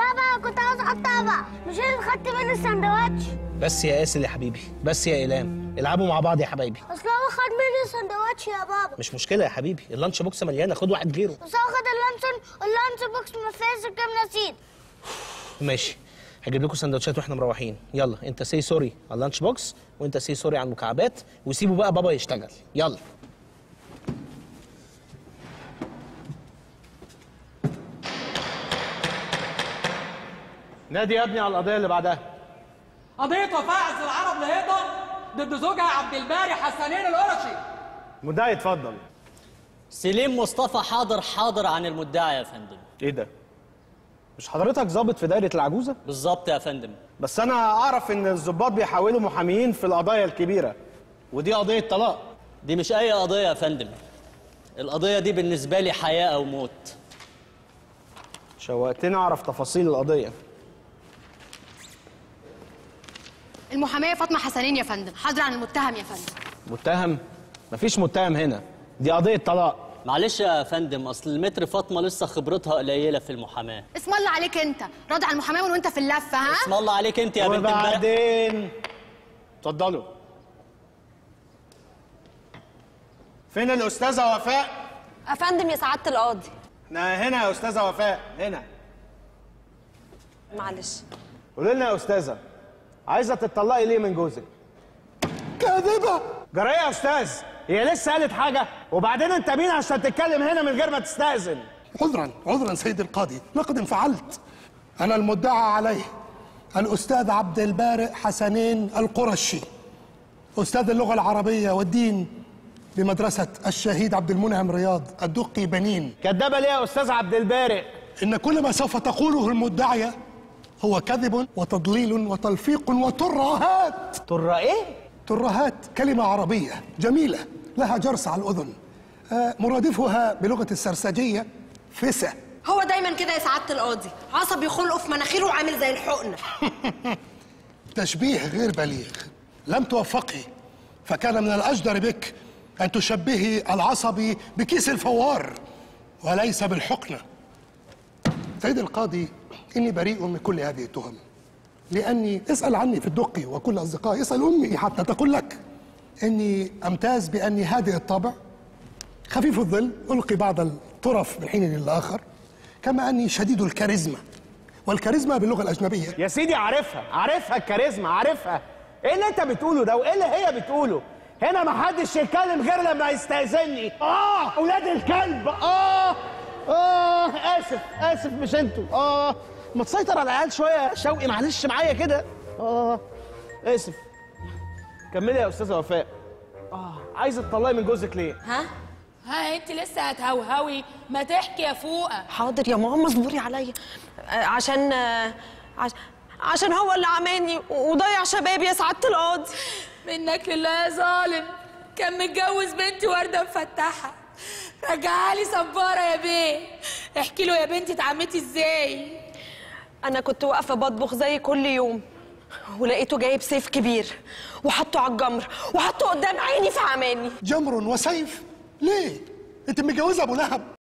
بابا كنت عاوز اقطع بقى مش انت اللي خدت مني السندوتش بس يا ياسر يا حبيبي بس يا ايلام العبوا مع بعض يا حبايبي اصل هو خد مني السندوتش يا بابا مش مشكله يا حبيبي اللانش بوكس مليانه خد واحد غيره بس هو خد اللانشون واللانش بوكس ما فيهاش كام نسيت ماشي هجيب لكم سندوتشات واحنا مروحين يلا انت سي سوري على اللانش بوكس وانت سي سوري على المكعبات وسيبوا بقى بابا يشتغل يلا نادي يا ابني على القضيه اللي بعدها قضية وفاء عز العرب لهيضة ضد زوجها عبد الباري حسنين القرشي مدعي اتفضل سليم مصطفى حاضر حاضر عن المدعي يا فندم ايه ده مش حضرتك ظابط في دايره العجوزه بالظبط يا فندم بس انا اعرف ان الظباط بيحولوا محاميين في القضايا الكبيره ودي قضيه طلاق دي مش أي قضية يا فندم القضية دي بالنسبة لي حياة أو موت شوقتني اعرف تفاصيل القضيه المحامية فاطمة حسنين يا فندم حاضر عن المتهم يا فندم متهم مفيش متهم هنا دي قضيه طلاق معلش يا فندم أصل المتر فاطمة لسه خبرتها قليلة في المحاماة اسم الله عليك انت راضي على المحامية من وانت في اللفة ها اسم الله عليك أنت يا بنت امبارح وبعدين اتفضلوا فين الاستاذه وفاء افندم يا سعاده القاضي احنا هنا يا استاذه وفاء هنا معلش قولي لنا يا استاذه عايزه تطلقي ليه من جوزك كاذبه جرايه يا استاذ هي لسه قالت حاجه وبعدين انت مين عشان تتكلم هنا من غير ما تستاذن عذرا عذرا سيد القاضي لقد انفعلت أنا المدعى عليه الأستاذ عبد البارئ حسنين القرشي أستاذ اللغة العربية والدين بمدرسة الشهيد عبد المنعم رياض الدقي بنين كدابه ليه يا استاذ عبد البارئ إن كل ما سوف تقوله المدعية هو كذب وتضليل وتلفيق وترهات ترى ايه ترهات كلمة عربية جميلة لها جرس على الأذن آه، مرادفها بلغة السرسجية فسة هو دايما كده يا سعاده القاضي عصبي خلقه في مناخيره وعامل زي الحقنه تشبيه غير بليغ لم توفقي فكان من الأجدر بك أن تشبهي العصبي بكيس الفوار وليس بالحقنة سيد القاضي إني بريء من كل هذه التهم لأني اسأل عني في الدقي وكل أصدقائي اسأل أمي حتى تقول لك إني أمتاز بأني هادئ الطبع خفيف الظل ألقي بعض الطرف من حين للآخر كما أني شديد الكاريزما والكاريزما باللغة الأجنبية يا سيدي عارفها عارفها الكاريزما عارفها ايه اللي انت بتقوله ده وايه اللي هي بتقوله هنا ما حدش يتكلم غير لما يستأذني اه اولاد الكلب اه اه اسف اسف مش انتوا اه ما تسيطر على العيال شويه يا شوقي معلش معايا كده اه اسف كملي يا استاذه وفاء اه عايزه تطلقي من جوزك ليه ها ها انت لسه هتهوهوي ما تحكي يا فوقه حاضر يا ماما اصبري عليا آه، عشان آه، عش... عشان هو اللي عماني وضيع شبابي يا سعاده القاضي منك لله يا ظالم كان متجوز بنتي ورده مفتحه رجعها لي صباره يا بيه احكي له يا بنتي اتعمتي ازاي انا كنت واقفه بطبخ زي كل يوم ولقيته جايب سيف كبير وحطه على الجمر وحطه قدام عيني في عماني جمر وسيف ليه؟ أنت متجوزة أبو لهب